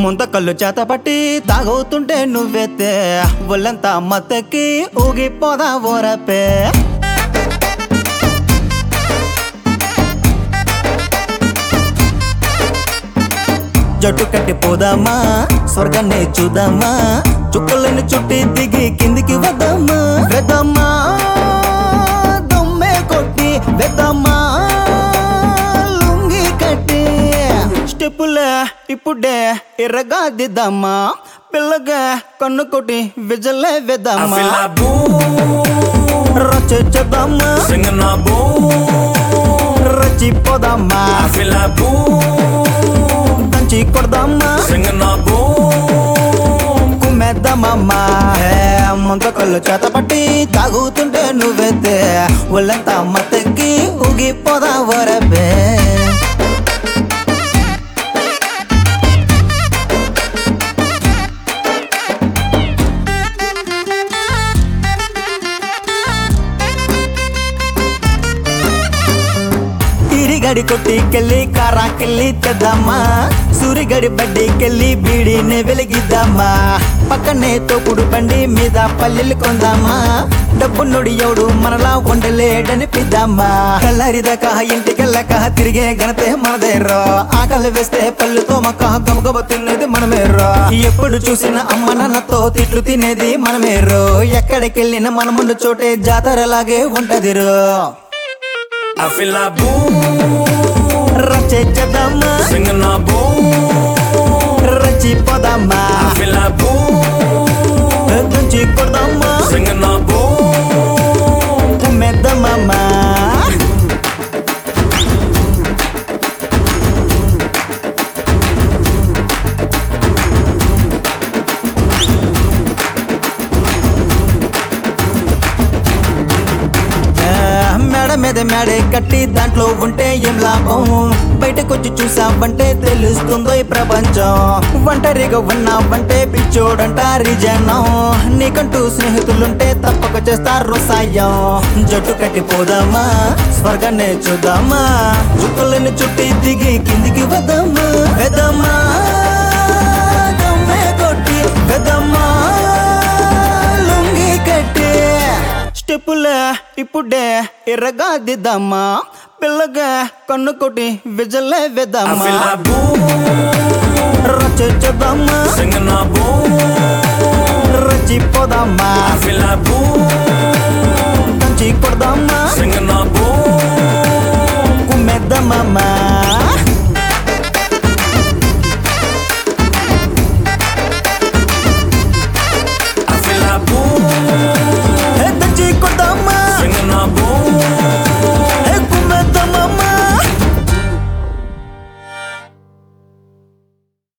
ముంత కళ్ళు చేత పట్టి తాగవుతుంటే నువ్వెత్తే ఒళ్ళంతా మత్తెక్కి ఊగిపోదా ఓరపే జట్టు కట్టి పోదామా స్వర్గాన్ని చూద్దామా చుక్కలను చుట్టి దిగి కిందికి వద్దామా వెదమ్మా దమ్మే కొట్టి వెదమ్మా లుంగి కట్టి స్టెప్పులే ఇప్పుడే ఎర్రగా దిద్దామా పిల్లగా కన్ను కొట్టి విజలే I వెదమ్మా feel like boom, రచేద్దామా singing a boom. రచిపోదామా I feel like boom, దంచి కొడదామా singing a boom. కుమ్మెద్దమమ్మా ముంత కళ్ళు చేత పట్టి తాగుతుంటే నువ్వెత్తే ఒళ్ళంతా మత్తెక్కి ఊగిపోదా వరబే తిరిగడి కొట్టికెళ్ళి కారాకెళ్ళి తెద్దామా సూరిగడి బడ్డీకెళ్ళి బీడిని వెలిగిద్దామా పక్కనే తోపుడు బండి మీద పల్లెలు కొందామా డబ్బు నుడి ఎవడు మనలా ఉండలేడని పిద్దామా కల్లరిదాకా ఇంటికెళ్ళక తిరిగే ఘనతే మనదేరో ఆకలి వేస్తే పళ్ళు తోమక గబగబ తినేది మనమేరో ఎప్పుడు చూసిన అమ్మ నాన్నతో తిట్లు తినేది మనమేరో ఎక్కడికెళ్ళిన మన ముందు చోటే జాతరలాగే ఉంటదిరో I feel like boom, రచేద్దామా singing a boom. రచిపోదామా I feel like boom, తుంచి కొడదామా singing a boom. కుమ్మెద్దమమ్మా ఆ, మేడ మీద మేడే కట్టి దాంట్లో ఉంటే ఏం లాభం బయటకొచ్చి చూసావంటే తెలుస్తుందో ఈ ప్రపంచం ఒంటరిగా ఉన్నావంటే పిచ్చోడంటారి జనం నీకంటూ స్నేహితులుంటే తప్పక చేస్తారు సాయం జట్టు కట్టి పోదామా స్వర్గాన్ని చూద్దామా చుక్కలను చుట్టి దిగి కిందికి వద్దామా వెదమ్మా దమ్మే కొట్టి వెదమ్మా లుంగి కట్టి స్టెప్పులే ఇప్పుడే ఎర్రగా దిద్దామా పిల్లగా కన్ను కొట్టి విజలే I వెద్దామా feel like boom, రచేద్దామా singing a boom. రచిపోదామా I feel like boom,